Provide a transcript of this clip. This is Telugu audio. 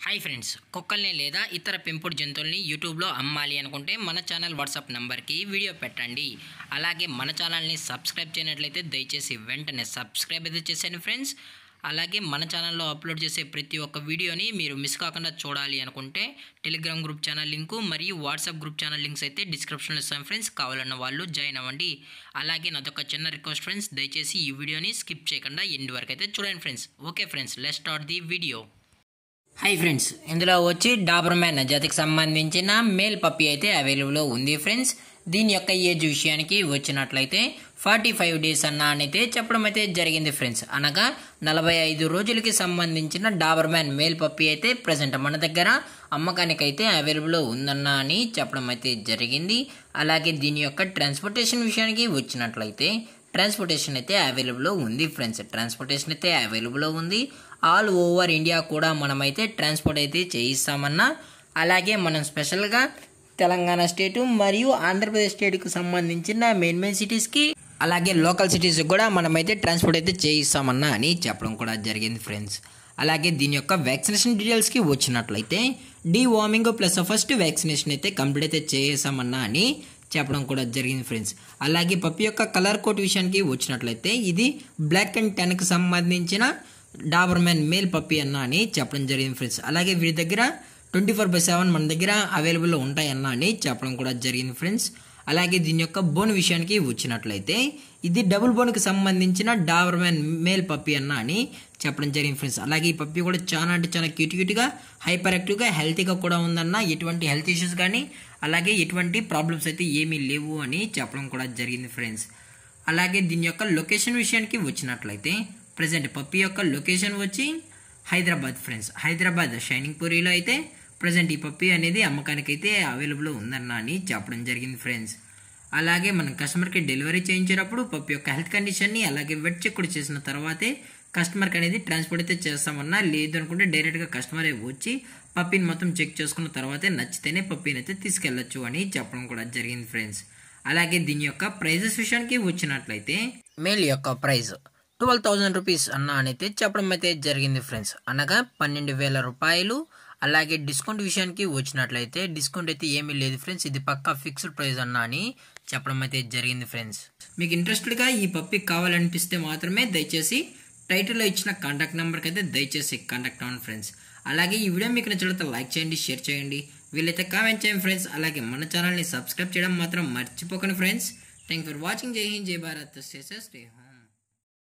హాయ్ ఫ్రెండ్స్ కుక్కల్ని లేదా ఇతర పెంపుడు జంతువుల్ని యూట్యూబ్లో అమ్మాలి అనుకుంటే మన ఛానల్ వాట్సాప్ నంబర్కి వీడియో పెట్టండి అలాగే మన ఛానల్ని సబ్స్క్రైబ్ చేయనట్లయితే దయచేసి వెంటనే సబ్స్క్రైబ్ అయితే చేసేయండి ఫ్రెండ్స్ అలాగే మన ఛానల్లో అప్లోడ్ చేసే ప్రతి ఒక్క వీడియోని మీరు మిస్ కాకుండా చూడాలి అనుకుంటే టెలిగ్రామ్ గ్రూప్ ఛానల్ లింకు మరియు వాట్సాప్ గ్రూప్ ఛానల్ లింక్స్ అయితే డిస్క్రిప్షన్లో ఇస్తాం ఫ్రెండ్స్ కావాలన్న వాళ్ళు జాయిన్ అవ్వండి అలాగే నాదొక చిన్న రిక్వెస్ట్ ఫ్రెండ్స్ దయచేసి ఈ వీడియోని స్కిప్ చేయకుండా ఎండ్ వరకు అయితే చూడండి friends okay friends let start the video hi friends ఇందులో వచ్చి డాబర్ మ్యాన్ జాతికి సంబంధించిన మేల్ పప్పి అయితే అవైలబుల్లో ఉంది ఫ్రెండ్స్ దీని యొక్క ఏజ్ విషయానికి వచ్చినట్లయితే ఫార్టీ ఫైవ్ డేస్ అన్న అని అయితే చెప్పడం అయితే జరిగింది ఫ్రెండ్స్ అనగా నలభై ఐదు రోజులకి సంబంధించిన డాబర్ మ్యాన్ మేల్ పప్పి అయితే ప్రజెంట్ మన దగ్గర అమ్మకానికి అయితే అవైలబుల్లో ఉందన్న అని చెప్పడం అయితే జరిగింది అలాగే దీని యొక్క ట్రాన్స్పోర్టేషన్ విషయానికి వచ్చినట్లయితే ట్రాన్స్పోర్టేషన్ అయితే అవైలబుల్లో ఉంది ఫ్రెండ్స్ ట్రాన్స్పోర్టేషన్ అయితే అవైలబుల్లో ఉంది ఆల్ ఓవర్ ఇండియా కూడా మనమైతే ట్రాన్స్పోర్ట్ అయితే చేయిస్తామన్నా అలాగే మనం స్పెషల్గా తెలంగాణ స్టేటు మరియు ఆంధ్రప్రదేశ్ స్టేట్కి సంబంధించిన మెయిన్ మెయిన్ సిటీస్కి అలాగే లోకల్ సిటీస్కి కూడా మనమైతే ట్రాన్స్పోర్ట్ అయితే చేయిస్తామన్నా అని చెప్పడం కూడా జరిగింది ఫ్రెండ్స్ అలాగే దీని యొక్క వ్యాక్సినేషన్ డీటెయిల్స్కి వచ్చినట్లయితే deworming plus first vaccination అయితే కంప్లీట్ అయితే చేసామన్నా అని చెప్పడం కూడా జరిగింది ఫ్రెండ్స్ అలాగే పప్పి యొక్క కలర్ కోట్ విషయానికి వచ్చినట్లయితే ఇది బ్లాక్ అండ్ టెన్కి సంబంధించిన డాబర్ మ్యాన్ మేల్ పప్పి అన్న అని చెప్పడం జరిగింది ఫ్రెండ్స్ అలాగే వీరి దగ్గర ట్వంటీ ఫోర్ బై సెవెన్ మన దగ్గర అవైలబుల్లో ఉంటాయన్న అని చెప్పడం కూడా జరిగింది ఫ్రెండ్స్ అలాగే దీని యొక్క బోన్ విషయానికి వచ్చినట్లయితే ఇది డబుల్ బోన్కి సంబంధించిన డాబర్ మ్యాన్ మేల్ పప్పి అన్న అని చెప్పడం జరిగింది ఫ్రెండ్స్ అలాగే ఈ పప్పి కూడా చాలా అంటే చాలా క్యూట్ క్యూట్గా హైపర్ యాక్టివ్గా హెల్తీగా కూడా ఉందన్న ఎటువంటి హెల్త్ ఇష్యూస్ కానీ అలాగే ఎటువంటి ప్రాబ్లమ్స్ అయితే ఏమీ లేవు అని చెప్పడం కూడా జరిగింది ఫ్రెండ్స్ అలాగే దీని యొక్క లొకేషన్ విషయానికి వచ్చినట్లయితే ప్రజెంట్ పప్పి యొక్క లొకేషన్ వచ్చి హైదరాబాద్ ఫ్రెండ్స్ హైదరాబాద్ షైనింగ్ పూరిలో అయితే ప్రజెంట్ ఈ పప్పి అనేది అమ్మకానికి అయితే అవైలబుల్ ఉందన్న అని చెప్పడం జరిగింది ఫ్రెండ్స్ అలాగే మనం కస్టమర్కి డెలివరీ చేయించేటప్పుడు పప్పి యొక్క హెల్త్ కండిషన్ని అలాగే వెట్ చెక్ కూడా చేసిన తర్వాతే కస్టమర్కి అనేది ట్రాన్స్పోర్ట్ అయితే చేస్తామన్నా లేదు అనుకుంటే డైరెక్ట్గా కస్టమరే వచ్చి పప్పిని మొత్తం చెక్ చేసుకున్న తర్వాతే నచ్చితేనే పప్పిని అయితే తీసుకెళ్ళచ్చు అని చెప్పడం కూడా జరిగింది ఫ్రెండ్స్ అలాగే దీని యొక్క ప్రైజెస్ విషయానికి వచ్చినట్లయితే మేల్ యొక్క ప్రైస్ ట్వెల్వ్ థౌజండ్ రూపీస్ అన్న అనైతే చెప్పడం అయితే జరిగింది ఫ్రెండ్స్ అనగా పన్నెండు వేల రూపాయలు అలాగే డిస్కౌంట్ విషయానికి వచ్చినట్లయితే డిస్కౌంట్ అయితే ఏమీ లేదు ఫ్రెండ్స్ ఇది పక్కా ఫిక్స్డ్ ప్రైస్ అన్న అని చెప్పడం అయితే జరిగింది ఫ్రెండ్స్ మీకు ఇంట్రెస్టెడ్గా ఈ పప్పి కావాలనిపిస్తే మాత్రమే దయచేసి టైటిల్లో ఇచ్చిన కాంటాక్ట్ నెంబర్కి అయితే దయచేసి కాంటాక్ట్ అవ్వండి ఫ్రెండ్స్ అలాగే ఈ వీడియో మీకు నచ్చినట్లయితే లైక్ చేయండి షేర్ చేయండి వీళ్ళైతే కామెంట్ చేయండి ఫ్రెండ్స్ అలాగే మన ఛానల్ని సబ్స్క్రైబ్ చేయడం మాత్రం మర్చిపోకండి ఫ్రెండ్స్ థ్యాంక్ ఫర్ వాచింగ్ జై హింద్ జై భారత్ స్టే హోమ్